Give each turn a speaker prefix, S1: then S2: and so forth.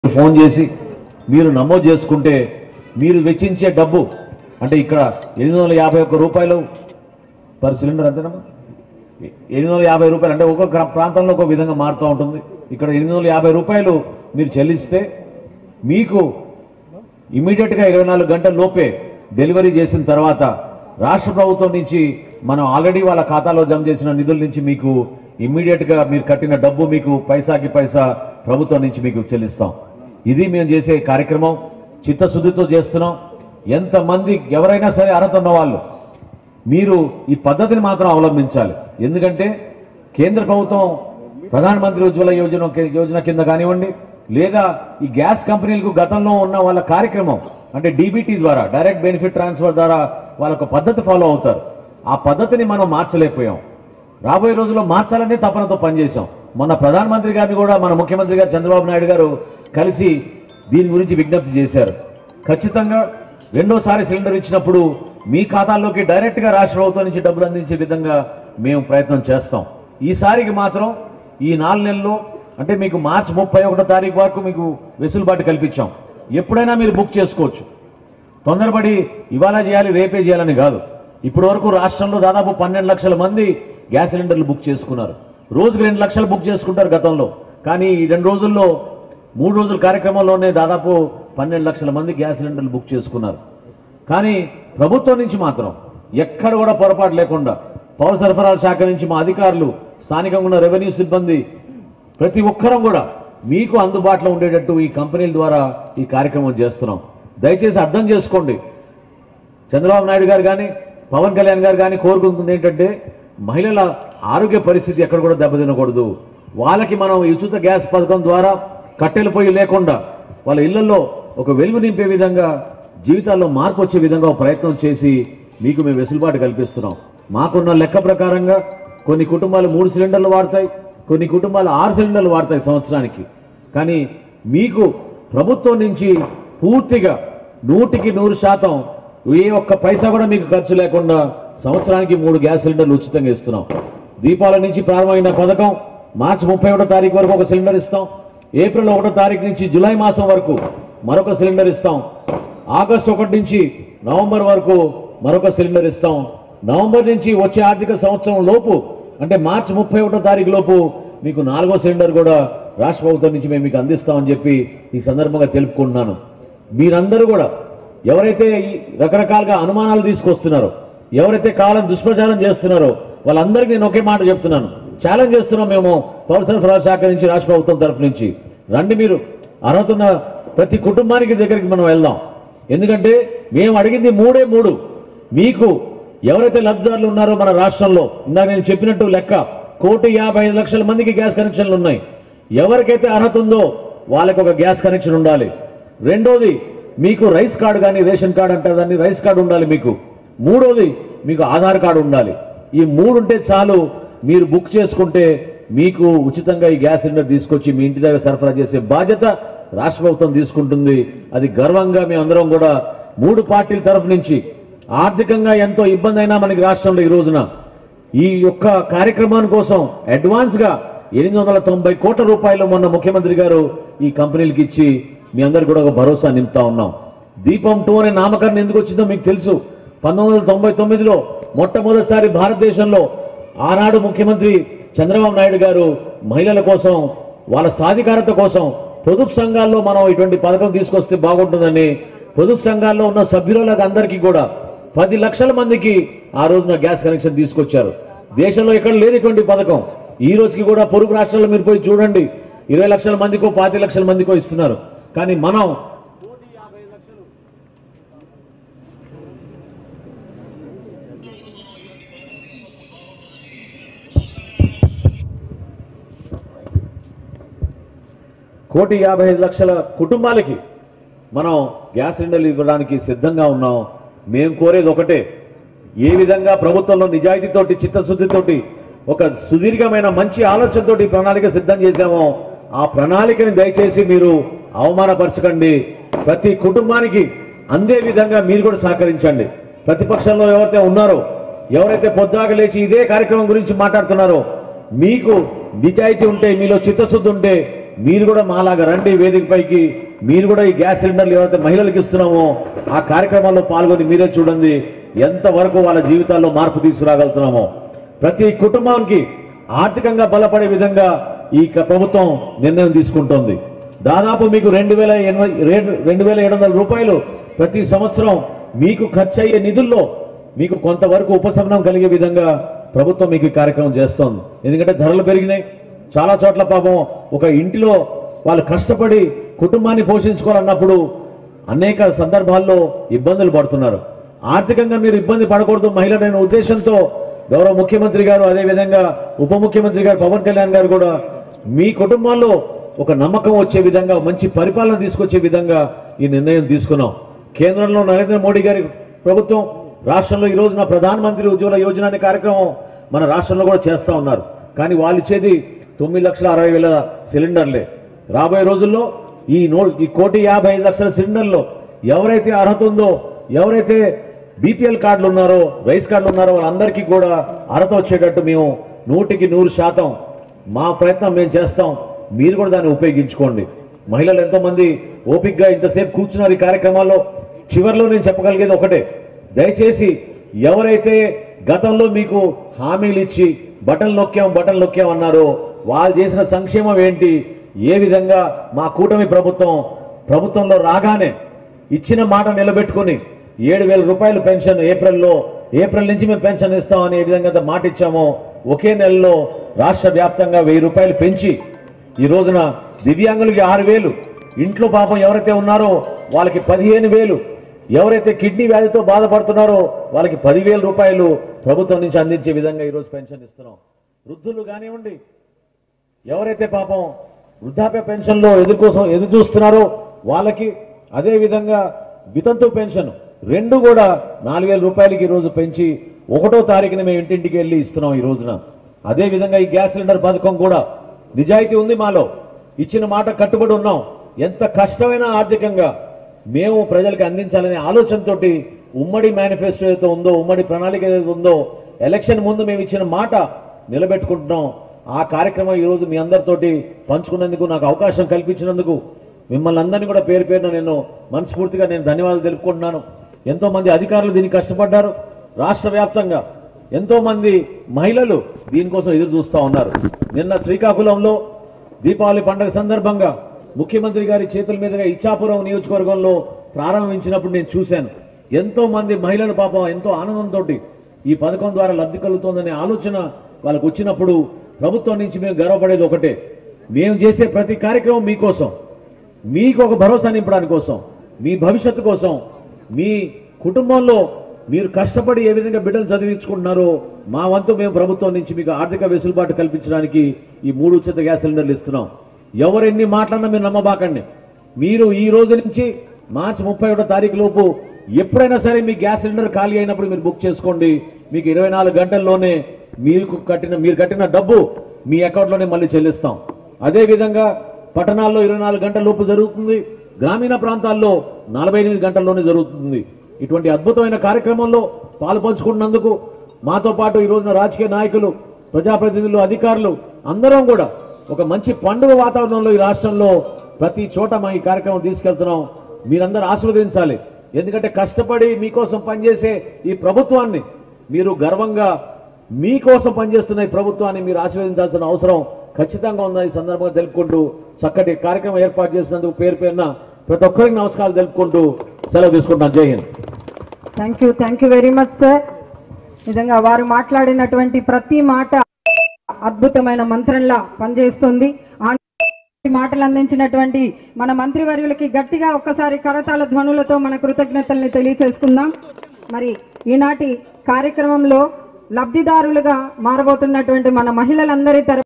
S1: phone చేసి మీరు నమోదు చేసుకుంటే మీరు వెచ్చించే డబ్బు అంటే ఇక్కడ ఎనిమిది వందల యాభై ఒక్క రూపాయలు పర్ సిలిండర్ అంతేనమ్మా ఎ- ఎనిమిది వందల యాభై రూపాయలు అంటే ఒక్కొక్క గ్రా- ప్రాంతంలో ఒక విధంగా మారుతూ ఉంటుంది ఇక్కడ ఎనిమిది వందల యాభై రూపాయలు మీరు చెల్లిస్తే మీకు ఇమీడియట్గా ఇరవై నాలుగు గంటల లోపే డెలివరీ చేసిన తర్వాత రాష్ట్ర ప్రభుత్వం నుంచి మనం ఆల్రెడీ వాళ్ళ ఖాతాలో జమ చేసిన నిధుల నుంచి మీకు ఇమ్మీడియట్గా మీరు కట్టిన డబ్బు మీకు పైసాకి పైసా ప్రభుత్వం నుంచి మీకు చెల్లిస్తాం ఇది మేము చేసే కార్యక్రమం చిత్తశుద్ధితో చేస్తున్నాం ఎంతమంది ఎవరైనా సరే అర్హత ఉన్న వాళ్ళు మీరు ఈ పద్ధతిని మాత్రం అవలంబించాలి ఎందుకంటే కేంద్ర ప్రభుత్వం ప్రధానమంత్రి ఉజ్వల యోజన యోజన కింద కానివ్వండి లేదా ఈ గ్యాస్ కంపెనీలకు గతంలో ఉన్న వాళ్ళ కార్యక్రమం అంటే డీబీటీ ద్వారా డైరెక్ట్ బెనిఫిట్ ట్రాన్స్ఫర్ ద్వారా వాళ్ళ ఒక పద్ధతి ఫాలో అవుతారు ఆ పద్ధతిని మనం మార్చలేకపోయాం రాబోయే రోజుల్లో మార్చాలనే తపనతో పనిచేశాం మొన్న ప్రధానమంత్రి గారిని కూడా మన ముఖ్యమంత్రి గారు చంద్రబాబు నాయుడు గారు కలిసి దీని గురించి విజ్ఞప్తి చేశారు ఖచ్చితంగా రెండోసారి సిలిండర్ ఇచ్చినప్పుడు మీ ఖాతాల్లోకి డైరెక్ట్గా రాష్ట్ర ప్రభుత్వం నుంచి డబ్బులు అందించే విధంగా మేము ప్రయత్నం చేస్తాం ఈసారికి మాత్రం ఈ నాలుగు నెలల్లో అంటే మీకు మార్చి ముప్పై ఒకటో తారీఖు వరకు మీకు వెసులుబాటు కల్పించాం ఎప్పుడైనా మీరు బుక్ చేసుకోవచ్చు తొందరపడి ఇవాళ చేయాలి రేపే చేయాలని కాదు ఇప్పటి వరకు రాష్ట్రంలో దాదాపు పన్నెండు లక్షల మంది గ్యాస్ సిలిండర్లు బుక్ చేసుకున్నారు రోజుకు రెండు లక్షలు బుక్ చేసుకుంటారు గతంలో కానీ ఈ రెండు రోజుల్లో మూడు రోజుల కార్యక్రమంలోనే దాదాపు పన్నెండు లక్షల మంది గ్యాస్ సిలిండర్లు బుక్ చేసుకున్నారు కానీ ప్రభుత్వం నుంచి మాత్రం ఎక్కడ కూడా పొరపాటు లేకుండా పౌర సరఫరాల శాఖ నుంచి మా అధికారులు స్థానికంగా ఉన్న రెవెన్యూ సిబ్బంది ప్రతి ఒక్కరం కూడా మీకు అందుబాటులో ఉండేటట్టు ఈ కంపెనీల ద్వారా ఈ కార్యక్రమం చేస్తున్నాం దయచేసి అర్థం చేసుకోండి చంద్రబాబు నాయుడు గారు కానీ పవన్ కళ్యాణ్ గారు కానీ కోరుకుంటుంది ఏంటంటే మహిళల ఆరోగ్య పరిస్థితి ఎక్కడ కూడా దెబ్బతినకూడదు వాళ్ళకి మనం ఈ ఉచిత గ్యాస్ పథకం ద్వారా కట్టెల పొయ్యి లేకుండా వాళ్ళ ఇళ్లలో ఒక వెలుగు నింపే విధంగా జీవితాల్లో మార్పు వచ్చే విధంగా ఒక ప్రయత్నం చేసి మీకు మేము వెసులుబాటు కల్పిస్తున్నాం మాకున్న లెక్క ప్రకారంగా కొన్ని కుటుంబాలు మూడు సిలిండర్లు వాడతాయి కొన్ని కుటుంబాలు ఆరు సిలిండర్లు వాడతాయి సంవత్సరానికి కానీ మీకు ప్రభుత్వం నుంచి పూర్తిగా నూటికి నూరు శాతం ఏ ఒక్క పైసా కూడా మీకు ఖర్చు లేకుండా సంవత్సరానికి మూడు గ్యాస్ సిలిండర్లు ఉచితంగా ఇస్తున్నాం దీపావళి నుంచి ప్రారంభమైన పథకం మార్చి ముప్పై ఒకటో తారీఖు వరకు ఒక సిలిండర్ ఇస్తాం ఏప్రిల్ ఒకటో తారీఖు నుంచి జూలై మాసం వరకు మరొక సిలిండర్ ఇస్తాం ఆగస్టు ఒకటి నుంచి నవంబర్ వరకు మరొక సిలిండర్ ఇస్తాం నవంబర్ నుంచి వచ్చే ఆర్థిక సంవత్సరం లోపు అంటే మార్చి ముప్పై ఒకటో తారీఖు లోపు మీకు నాలుగో సిలిండర్ కూడా రాష్ట్ర ప్రభుత్వం నుంచి మేము మీకు అందిస్తామని చెప్పి ఈ సందర్భంగా తెలుపుకుంటున్నాను మీరందరూ కూడా ఎవరైతే ఈ రకరకాలుగా అనుమానాలు తీసుకొస్తున్నారో ఎవరైతే కాలం దుష్ప్రచారం చేస్తున్నారో వాళ్ళందరికీ నేను ఒకే మాట చెప్తున్నాను ఛాలెంజ్ చేస్తున్నాం మేము పౌర సరఫరా శాఖ నుంచి రాష్ట్ర ప్రభుత్వం తరఫు నుంచి రండి మీరు అర్హత ఉన్న ప్రతి కుటుంబానికి దగ్గరికి మనం వెళ్దాం ఎందుకంటే మేము అడిగింది మూడే మూడు మీకు ఎవరైతే లబ్ధిదారులు ఉన్నారో మన రాష్ట్రంలో ఇందాక నేను చెప్పినట్టు లెక్క కోటి యాభై ఐదు లక్షల మందికి గ్యాస్ కనెక్షన్లు ఉన్నాయి ఎవరికైతే అర్హత ఉందో వాళ్ళకి ఒక గ్యాస్ కనెక్షన్ ఉండాలి రెండోది మీకు రైస్ కార్డు కానీ రేషన్ కార్డు అంటారు దాన్ని రైస్ కార్డు ఉండాలి మీకు మూడోది మీకు ఆధార్ కార్డు ఉండాలి ఈ మూడు ఉంటే చాలు మీరు బుక్ చేసుకుంటే మీకు ఉచితంగా ఈ గ్యాస్ సిలిండర్ తీసుకొచ్చి మీ ఇంటి దగ్గర సరఫరా చేసే బాధ్యత రాష్ట్ర ప్రభుత్వం తీసుకుంటుంది అది గర్వంగా మేము అందరం కూడా మూడు పార్టీల తరఫు నుంచి ఆర్థికంగా ఎంతో ఇబ్బంది అయినా మనకి రాష్ట్రంలో ఈ రోజున ఈ యొక్క కార్యక్రమాని కోసం అడ్వాన్స్ గా ఎనిమిది వందల తొంభై కోట్ల రూపాయలు మొన్న ముఖ్యమంత్రి గారు ఈ కంపెనీలకు ఇచ్చి మీ అందరు కూడా ఒక భరోసా నింపుతా ఉన్నాం దీపం టూ అనే నామకరణం ఎందుకు వచ్చిందో మీకు తెలుసు పంతొమ్మిది వందల తొంభై తొమ్మిదిలో మొట్టమొదటిసారి భారతదేశంలో ఆనాడు ముఖ్యమంత్రి చంద్రబాబు నాయుడు గారు మహిళల కోసం వాళ్ళ సాధికారత కోసం పొదుపు సంఘాల్లో మనం ఇటువంటి పథకం తీసుకొస్తే బాగుంటుందని పొదుపు సంఘాల్లో ఉన్న సభ్యులకు అందరికీ కూడా పది లక్షల మందికి ఆ రోజున గ్యాస్ కనెక్షన్ తీసుకొచ్చారు దేశంలో ఎక్కడ లేని ఇటువంటి పథకం ఈ రోజుకి కూడా పొరుగు రాష్ట్రాల్లో మీరు పోయి చూడండి ఇరవై లక్షల మందికో పాతి లక్షల మందికో ఇస్తున్నారు కానీ మనం కోటి యాభై ఐదు లక్షల కుటుంబాలకి మనం గ్యాస్ సిలిండర్లు ఇవ్వడానికి సిద్ధంగా ఉన్నాం మేము కోరేది ఒకటే ఏ విధంగా ప్రభుత్వంలో నిజాయితీతోటి చిత్తశుద్ధితోటి ఒక సుదీర్ఘమైన మంచి ఆలోచనతోటి ఈ ప్రణాళిక సిద్ధం చేశామో ఆ ప్రణాళికని దయచేసి మీరు అవమానపరచకండి ప్రతి కుటుంబానికి అందే విధంగా మీరు కూడా సహకరించండి ప్రతిపక్షంలో ఎవరైతే ఉన్నారో ఎవరైతే పొద్దాక లేచి ఇదే కార్యక్రమం గురించి మాట్లాడుతున్నారో మీకు నిజాయితీ ఉంటే మీలో చిత్తశుద్ధి ఉంటే మీరు కూడా మాలాగా రండి వేదిక పైకి మీరు కూడా ఈ గ్యాస్ సిలిండర్లు ఏవైతే మహిళలకు ఇస్తున్నామో ఆ కార్యక్రమాల్లో పాల్గొని మీరే చూడండి ఎంతవరకు వాళ్ళ జీవితాల్లో మార్పు తీసుకురాగలుగుతున్నామో ప్రతి కుటుంబానికి ఆర్థికంగా బలపడే విధంగా ఈ క- ప్రభుత్వం నిర్ణయం తీసుకుంటోంది దాదాపు మీకు రెండు వేల ఎనభై రెండు రెండు వేల ఏడు వందల రూపాయలు ప్రతి సంవత్సరం మీకు ఖర్చు అయ్యే నిధుల్లో మీకు కొంతవరకు ఉపశమనం కలిగే విధంగా ప్రభుత్వం మీకు ఈ కార్యక్రమం చేస్తోంది ఎందుకంటే ధరలు పెరిగినాయి చాలా చోట్ల పాపం ఒక ఇంటిలో వాళ్ళు కష్టపడి కుటుంబాన్ని పోషించుకోవాలన్నప్పుడు అనేక సందర్భాల్లో ఇబ్బందులు పడుతున్నారు ఆర్థికంగా మీరు ఇబ్బంది పడకూడదు మహిళలైన ఉద్దేశంతో గౌరవ ముఖ్యమంత్రి గారు అదేవిధంగా ఉప ముఖ్యమంత్రి గారు పవన్ కళ్యాణ్ గారు కూడా మీ కుటుంబాల్లో ఒక నమ్మకం వచ్చే విధంగా మంచి పరిపాలన తీసుకొచ్చే విధంగా ఈ నిర్ణయం తీసుకున్నాం కేంద్రంలో నరేంద్ర మోడీ గారి ప్రభుత్వం రాష్ట్రంలో ఈ రోజున ప్రధానమంత్రి ఉజ్వల యోజన అనే కార్యక్రమం మన రాష్ట్రంలో కూడా చేస్తా ఉన్నారు కానీ వాళ్ళు ఇచ్చేది తొమ్మిది లక్షల అరవై వేల సిలిండర్లే రాబోయే రోజుల్లో ఈ నో ఈ కోటి యాభై ఐదు లక్షల సిలిండర్లో ఎవరైతే అర్హత ఉందో ఎవరైతే బీపీఎల్ కార్డులు ఉన్నారో రైస్ కార్డులు ఉన్నారో వాళ్ళందరికీ కూడా అర్హత వచ్చేటట్టు మేము నూటికి నూరు శాతం మా ప్రయత్నం మేము చేస్తాం మీరు కూడా దాన్ని ఉపయోగించుకోండి మహిళలు ఎంతో మంది ఓపిక్గా ఇంతసేపు కూర్చున్నారు ఈ కార్యక్రమాల్లో చివరిలో నేను చెప్పగలిగేది ఒకటే దయచేసి ఎవరైతే గతంలో మీకు హామీలు ఇచ్చి బటన్ నొక్కాం బటన్ నొక్కాం అన్నారో వాళ్ళు చేసిన సంక్షేమం ఏంటి ఏ విధంగా మా కూటమి ప్రభుత్వం ప్రభుత్వంలో రాగానే ఇచ్చిన మాట నిలబెట్టుకుని ఏడు వేల రూపాయలు పెన్షన్ ఏప్రిల్లో ఏప్రిల్ నుంచి మేము పెన్షన్ ఇస్తామని ఏ విధంగా అయితే మాట ఇచ్చామో ఒకే నెలలో రాష్ట్ర వ్యాప్తంగా వెయ్యి రూపాయలు పెంచి ఈ రోజున దివ్యాంగులకి ఆరు వేలు ఇంట్లో పాపం ఎవరైతే ఉన్నారో వాళ్ళకి పదిహేను వేలు ఎవరైతే కిడ్నీ వ్యాధితో బాధపడుతున్నారో వాళ్ళకి పదివేల రూపాయలు ప్రభుత్వం నుంచి అందించే విధంగా ఈరోజు పెన్షన్ ఇస్తున్నాం వృద్ధులు కానివ్వండి ఎవరైతే పాపం వృద్ధాప్య పెన్షన్లో ఎదురు కోసం ఎదురు చూస్తున్నారో వాళ్ళకి అదే విధంగా వితంతు పెన్షన్ రెండు కూడా నాలుగు వేల రూపాయలకి ఈరోజు పెంచి ఒకటో తారీఖున మేము ఇంటింటికి వెళ్ళి ఇస్తున్నాం ఈ రోజున అదే విధంగా ఈ గ్యాస్ సిలిండర్ పథకం కూడా నిజాయితీ ఉంది మాలో ఇచ్చిన మాట కట్టుబడి ఉన్నాం ఎంత కష్టమైనా ఆర్థికంగా మేము ప్రజలకు అందించాలనే ఆలోచనతోటి ఉమ్మడి మేనిఫెస్టో ఏదైతే ఉందో ఉమ్మడి ప్రణాళిక ఏదైతే ఉందో ఎలక్షన్ ముందు మేము ఇచ్చిన మాట నిలబెట్టుకుంటున్నాం ఆ కార్యక్రమం ఈరోజు మీ అందరితోటి పంచుకున్నందుకు నాకు అవకాశం కల్పించినందుకు మిమ్మల్ని అందరినీ కూడా పేరు పేరున నేను మనస్ఫూర్తిగా నేను ధన్యవాదాలు తెలుపుకుంటున్నాను ఎంతో మంది అధికారులు దీనికి కష్టపడ్డారు రాష్ట్ర వ్యాప్తంగా ఎంతో మంది మహిళలు దీనికోసం ఎదురు చూస్తా ఉన్నారు నిన్న శ్రీకాకుళంలో దీపావళి పండుగ సందర్భంగా ముఖ్యమంత్రి గారి చేతుల మీదుగా ఇచ్చాపురం నియోజకవర్గంలో ప్రారంభించినప్పుడు నేను చూశాను ఎంతో మంది మహిళలు పాపం ఎంతో ఆనందంతో ఈ పథకం ద్వారా లబ్ధి కలుగుతోందనే ఆలోచన వాళ్ళకు వచ్చినప్పుడు ప్రభుత్వం నుంచి మేము గర్వపడేది ఒకటే మేము చేసే ప్రతి కార్యక్రమం మీకోసం మీకు ఒక భరోసా నింపడానికి కోసం మీ భవిష్యత్తు కోసం మీ కుటుంబంలో మీరు కష్టపడి ఏ విధంగా బిడ్డలు చదివించుకుంటున్నారో మా వంతు మేము ప్రభుత్వం నుంచి మీకు ఆర్థిక వెసులుబాటు కల్పించడానికి ఈ మూడు ఉచిత గ్యాస్ సిలిండర్లు ఇస్తున్నాం ఎవరు ఎన్ని మాట్లాడినా మీరు నమ్మబాకండి మీరు ఈ రోజు నుంచి మార్చి ముప్పై ఒకటో తారీఖు లోపు ఎప్పుడైనా సరే మీ గ్యాస్ సిలిండర్ ఖాళీ అయినప్పుడు మీరు బుక్ చేసుకోండి మీకు ఇరవై నాలుగు గంటల్లోనే మీకు కట్టిన మీరు కట్టిన డబ్బు మీ అకౌంట్లోనే మళ్ళీ చెల్లిస్తాం అదే విధంగా పట్టణాల్లో ఇరవై నాలుగు గంటల లోపు జరుగుతుంది గ్రామీణ ప్రాంతాల్లో నలభై ఎనిమిది గంటల్లోనే జరుగుతుంది ఇటువంటి అద్భుతమైన కార్యక్రమంలో పాలు పంచుకుంటున్నందుకు మాతో పాటు ఈ రోజున రాజకీయ నాయకులు ప్రజాప్రతినిధులు అధికారులు అందరం కూడా ఒక మంచి పండుగ వాతావరణంలో ఈ రాష్ట్రంలో ప్రతి చోట మా ఈ కార్యక్రమం తీసుకెళ్తున్నాం మీరందరూ ఆశీర్వదించాలి ఎందుకంటే కష్టపడి మీకోసం పనిచేసే ఈ ప్రభుత్వాన్ని మీరు గర్వంగా మీకోసం పనిచేస్తున్న ఈ ప్రభుత్వాన్ని మీరు ఆశీర్వదించాల్సిన అవసరం ఖచ్చితంగా ఉందని ఈ సందర్భంగా తెలుపుకుంటూ చక్కటి కార్యక్రమం ఏర్పాటు చేసినందుకు పేరు పేరున ప్రతి ఒక్కరికి నమస్కారాలు తెలుపుకుంటూ సెలవు తీసుకుంటున్నాను Jai Hind
S2: thank you thank you very much sir నిజంగా వారు మాట్లాడినటువంటి ప్రతి మాట అద్భుతమైన మంత్రంలా పనిచేస్తుంది ఆ మాటలు అందించినటువంటి మన మంత్రివర్యులకి గట్టిగా ఒక్కసారి కరతాళ ధ్వనులతో మన కృతజ్ఞతల్ని తెలియచేసుకుందాం మరి ఈనాటి కార్యక్రమంలో లబ్ధిదారులుగా మారబోతున్నటువంటి మన మహిళలందరి తరపు